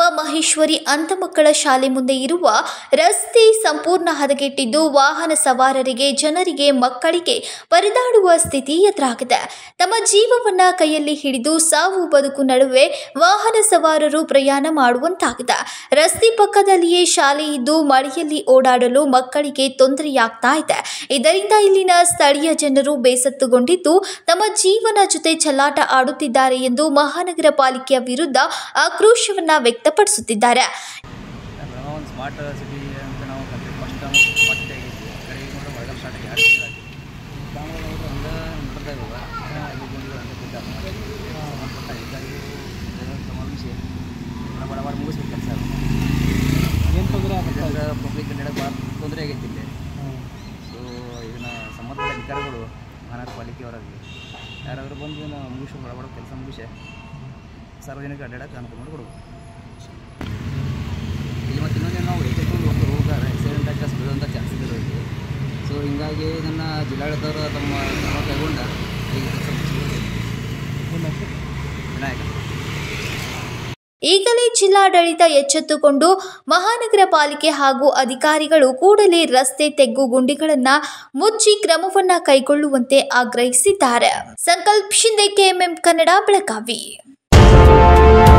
ಮಹೇಶ್ವರಿ ಅಂತ ಮಕ್ಕಳ ಶಾಲೆ ಮುಂದೆ ಇರುವ ರಸ್ತೆ ಸಂಪೂರ್ಣ ಹದಗೆಟ್ಟಿದ್ದು ವಾಹನ ಸವಾರರಿಗೆ ಜನರಿಗೆ ಮಕ್ಕಳಿಗೆ ಪರದಾಡುವ ಸ್ಥಿತಿ ಎದುರಾಗಿದೆ ತಮ್ಮ ಜೀವವನ್ನ ಕೈಯಲ್ಲಿ ಹಿಡಿದು ಸಾವು ಬದುಕು ನಡುವೆ ವಾಹನ ಸವಾರರು ಪ್ರಯಾಣ ಮಾಡುವಂತಾಗಿದೆ ರಸ್ತೆ ಪಕ್ಕದಲ್ಲಿಯೇ ಶಾಲೆ ಇದ್ದು ಮಳೆಯಲ್ಲಿ ಓಡಾಡಲು ಮಕ್ಕಳಿಗೆ ತೊಂದರೆಯಾಗ್ತಾ ಇದೆ ಇದರಿಂದ ಇಲ್ಲಿನ ಸ್ಥಳೀಯ ಜನರು ಬೇಸತ್ತುಗೊಂಡಿದ್ದು ತಮ್ಮ ಜೀವನ ಜೊತೆ ಚೆಲ್ಲಾಟ ಆಡುತ್ತಿದ್ದಾರೆ ಎಂದು ಮಹಾನಗರ ಪಾಲಿಕೆಯ ವಿರುದ್ಧ ಆಕ್ರೋಶವನ್ನ ವ್ಯಕ್ತಪಡಿಸುತ್ತಿದ್ದಾರೆ ಬೆಳಗಾವಿ ಒಂದು ಸ್ಮಾರ್ಟ್ ಸಿಟಿ ಅಂತ ನಾವು ಕಲ್ತೀವಿ ಫಸ್ಟ್ ಟೈಮ್ ಸ್ಮಾರ್ಟ್ ಸಿಟಿ ಆಗೈತಿ ಕಡೆಗೆ ನೋಡ್ರೆ ಮಳೆಗಾಲ ಸ್ಟಾರ್ಟ್ ಆಗಿ ಎರಡು ತಿಂಗಳು ಆಗಿ ಕಾಮಗಳು ಹಂಗೆ ನಡ್ತಾ ಇವಾಗ ಅಲ್ಲಿ ಬಂದು ಹಂಗೆ ಬಿಟ್ಟಾರ ಸಂಬಂಧಪಟ್ಟ ಅಧಿಕಾರಿಗಳು ಜನರ ಸಮಾವೇಶ ಬಡ ಬಡ ಬಡ ಮುಗಿಸ್ಬೇಕು ಕೆಲಸ ಏನು ತೊಂದರೆ ಇದರಿಂದ ಪಬ್ಲಿಕ್ ನಡೆಯೋಕೆ ಭಾಳ ತೊಂದರೆ ಆಗೈತಿ ಇಲ್ಲಿ ಸೊ ಇದನ್ನು ಸಂಬಂಧಪಟ್ಟ ಅಧಿಕಾರಿಗಳು ಮಹಾನಗರ ಪಾಲಿಕೆಯವರಾಗಲಿ ಯಾರಾದರೂ ಬಂದು ಇದನ್ನು ಮುಗಿಸಿ ಬಡ ಬಡ ಕೆಲಸ ಮುಗಿಸಿ ಸಾರ್ವಜನಿಕ ಅಡ್ಡಾಡಕ್ಕೆ ಅನುಕೂಲ ಮಾಡಿಕೊಡ್ಬೇಕು ಇಲ್ಲಿ ಮತ್ತು ಇನ್ನೊಂದು ನಾವು ವೆಹಿಕಲ್ ತೊಗೊಂಡು ಹೋಗಿ ಹೋಗಾರೆ ಆಕ್ಸಿಡೆಂಟ್ ಆಗಿ ಕಷ್ಟ ಬೀಳುವಂಥ ಚಾನ್ಸಸ್ ಇರೋದು ಸೊ ಹಿಂಗಾಗಿ ಇದನ್ನು ಜಿಲ್ಲಾಡಳಿತವರು ತಮ್ಮ ಕ್ರಮ ಕೈಗೊಂಡ ಈ ಕೆಲಸ ಮುಗಿಸ್ಬೇಕು ವಿನಾಯಕ ಈಗಲೇ ಜಿಲ್ಲಾಡಳಿತ ಎಚ್ಚೆತ್ತುಕೊಂಡು ಮಹಾನಗರ ಪಾಲಿಕೆ ಹಾಗೂ ಅಧಿಕಾರಿಗಳು ಕೂಡಲೇ ರಸ್ತೆ ತೆಗ್ಗು ಗುಂಡಿಗಳನ್ನ ಮುಚ್ಚಿ ಕ್ರಮವನ್ನ ಕೈಗೊಳ್ಳುವಂತೆ ಆಗ್ರಹಿಸಿದ್ದಾರೆ ಸಂಕಲ್ಪ್ ಶಿಂದೆ ಕೆಎಂಎಂ ಕನ್ನಡ ಬೆಳಗಾವಿ